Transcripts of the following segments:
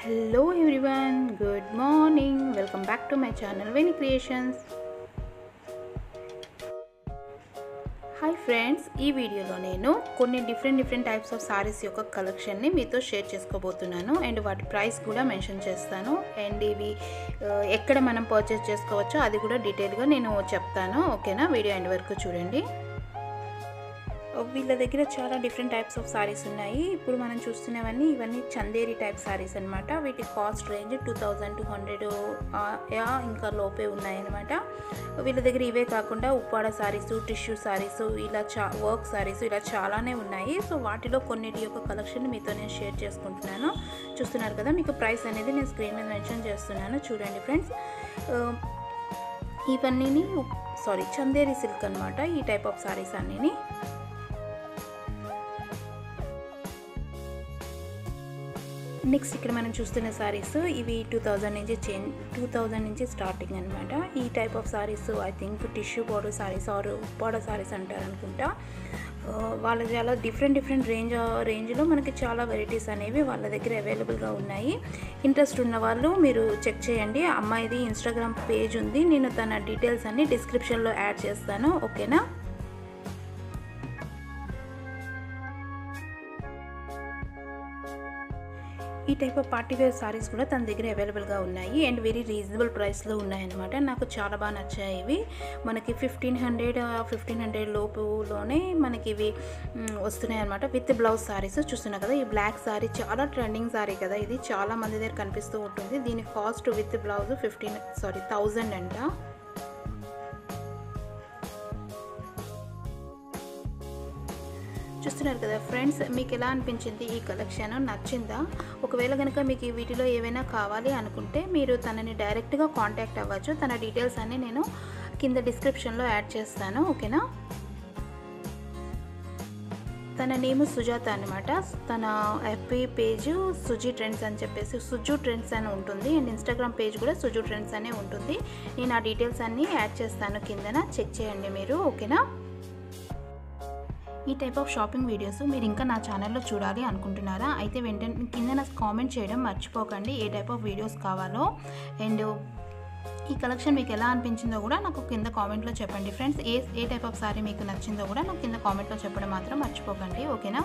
hello everyone good morning welcome back to my channel Veni creations hi friends ఈ వీడియోలో నేను కొన్ని different different types of saris యొక్క కలెక్షన్ని మీతో షేర్ చేసుకోబోతున్నాను అండ్ వాటి ప్రైస్ కూడా మెన్షన్ చేస్తాను అండ్ ఇవి ఆ, ఎక్కడ మనం పర్చేస్ చేసుకోవచ్చో అది కూడా డీటెయిల్గా నేను చెప్తాను ఓకేనా వీడియో ఎండ్ వరకు చూడండి వీళ్ళ దగ్గర చాలా డిఫరెంట్ టైప్స్ ఆఫ్ సారీస్ ఉన్నాయి ఇప్పుడు మనం చూస్తున్నవన్నీ ఇవన్నీ చందేరి టైప్ సారీస్ అనమాట వీటి cost range two thousand two hundred ఇంకా లోపే ఉన్నాయన్నమాట వీళ్ళ దగ్గర ఇవే కాకుండా ఉప్పాడ సారీస్ టిష్యూ సారీస్ ఇలా చా వర్క్ సారీస్ ఇలా చాలానే ఉన్నాయి సో వాటిలో కొన్నిటి యొక్క కలెక్షన్ మీతో నేను షేర్ చేసుకుంటున్నాను చూస్తున్నారు కదా మీకు ప్రైస్ అనేది నేను స్క్రీన్ మీద మెన్షన్ చేస్తున్నాను చూడండి ఫ్రెండ్స్ ఇవన్నీ సారీ చందేరి సిల్క్ అనమాట ఈ టైప్ ఆఫ్ సారీస్ అన్నీని నెక్స్ట్ ఇక్కడ మనం చూస్తున్న సారీస్ ఇవి టూ థౌజండ్ నుంచి చేంజ్ టూ థౌజండ్ నుంచి స్టార్టింగ్ అనమాట ఈ type of saris I think tissue powder saris or Uppada saris అంటారు అనుకుంటా ఆ, వాళ్ళ చాలా డిఫరెంట్ డిఫరెంట్ రేంజ్ రేంజ్లో మనకి చాలా వెరైటీస్ అనేవి వాళ్ళ దగ్గర అవైలబుల్గా ఉన్నాయి ఇంట్రెస్ట్ ఉన్న వాళ్ళు మీరు చెక్ చేయండి అమ్మాయిది ఇన్స్టాగ్రామ్ పేజ్ ఉంది నేను తన డీటెయిల్స్ అన్ని డిస్క్రిప్షన్లో యాడ్ చేస్తాను ఓకేనా ఈ type of party wear saris కూడా తన దగ్గర అవైలబుల్గా ఉన్నాయి అండ్ వెరీ రీజనబుల్ ప్రైస్లో ఉన్నాయన్నమాట నాకు చాలా బాగా నచ్చాయి ఇవి మనకి ఫిఫ్టీన్ హండ్రెడ్ ఫిఫ్టీన్ హండ్రెడ్ లోపులోనే మనకి ఇవి మ్, వస్తున్నాయి అనమాట విత్ బ్లౌజ్ సారీస్ చూస్తున్నా కదా ఈ బ్లాక్ సారీ చాలా ట్రెండింగ్ సారీ కదా ఇది చాలా మంది దగ్గర కనిపిస్తూ ఉంటుంది దీని cost with blouse fifteen sorry thousand అంట చూస్తున్నారు కదా ఫ్రెండ్స్ మీకు ఎలా అనిపించింది ఈ కలెక్షన్ నచ్చిందా ఒకవేళ కనుక మీకు ఈ వీటిలో ఏవైనా కావాలి అనుకుంటే మీరు తనని డైరెక్ట్గా కాంటాక్ట్ అవ్వచ్చు తన డీటెయిల్స్ అన్నీ నేను కింద డిస్క్రిప్షన్లో యాడ్ చేస్తాను ఓకేనా తన నేమ్ సుజాత అనమాట తన ఎఫ్బి పేజ్ సుజీ ట్రెండ్స్ అని చెప్పేసి సుజు ట్రెండ్స్ అని ఉంటుంది అండ్ ఇన్స్టాగ్రామ్ పేజ్ కూడా సుజు ట్రెండ్స్ అనే ఉంటుంది నేను ఆ డీటెయిల్స్ అన్నీ యాడ్ చేస్తాను కిందన చెక్ చేయండి మీరు ఓకేనా ఈ టైప్ ఆఫ్ షాపింగ్ వీడియోస్ మీరు ఇంకా నా ఛానల్లో చూడాలి అనుకుంటున్నారా అయితే వెంటనే కింద నాకు కామెంట్ చేయడం మర్చిపోకండి ఏ టైప్ ఆఫ్ వీడియోస్ కావాలో అండ్ ఈ కలెక్షన్ మీకు ఎలా అనిపించిందో కూడా నాకు కింద కామెంట్లో చెప్పండి ఫ్రెండ్స్ ఏ ఏ టైప్ ఆఫ్ సారీ మీకు నచ్చిందో కూడా నాకు కింద కామెంట్లో చెప్పడం మాత్రం మర్చిపోకండి ఓకేనా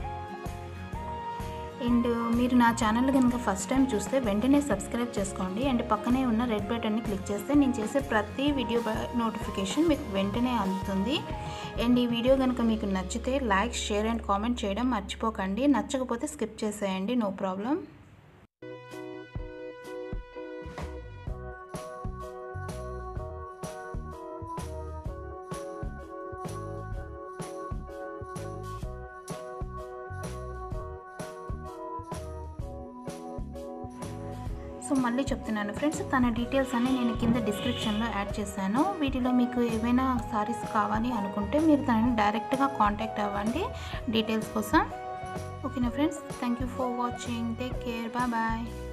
అండ్ మీరు నా ఛానల్ కనుక ఫస్ట్ టైం చూస్తే వెంటనే సబ్స్క్రైబ్ చేసుకోండి అండ్ పక్కనే ఉన్న రెడ్ బటన్ని క్లిక్ చేస్తే నేను చేసే ప్రతి వీడియో నోటిఫికేషన్ మీకు వెంటనే అందుతుంది అండ్ ఈ వీడియో కనుక మీకు నచ్చితే లైక్ షేర్ అండ్ కామెంట్ చేయడం మర్చిపోకండి నచ్చకపోతే స్కిప్ చేసేయండి నో ప్రాబ్లం సో మళ్ళీ చెప్తున్నాను ఫ్రెండ్స్ తన డీటెయిల్స్ అన్ని నేను కింద డిస్క్రిప్షన్లో యాడ్ చేశాను వీటిలో మీకు ఏవైనా సారీస్ కావాలి అనుకుంటే మీరు తనని డైరెక్ట్గా కాంటాక్ట్ అవ్వండి డీటెయిల్స్ కోసం ఓకేనా friends thank you for watching take care bye bye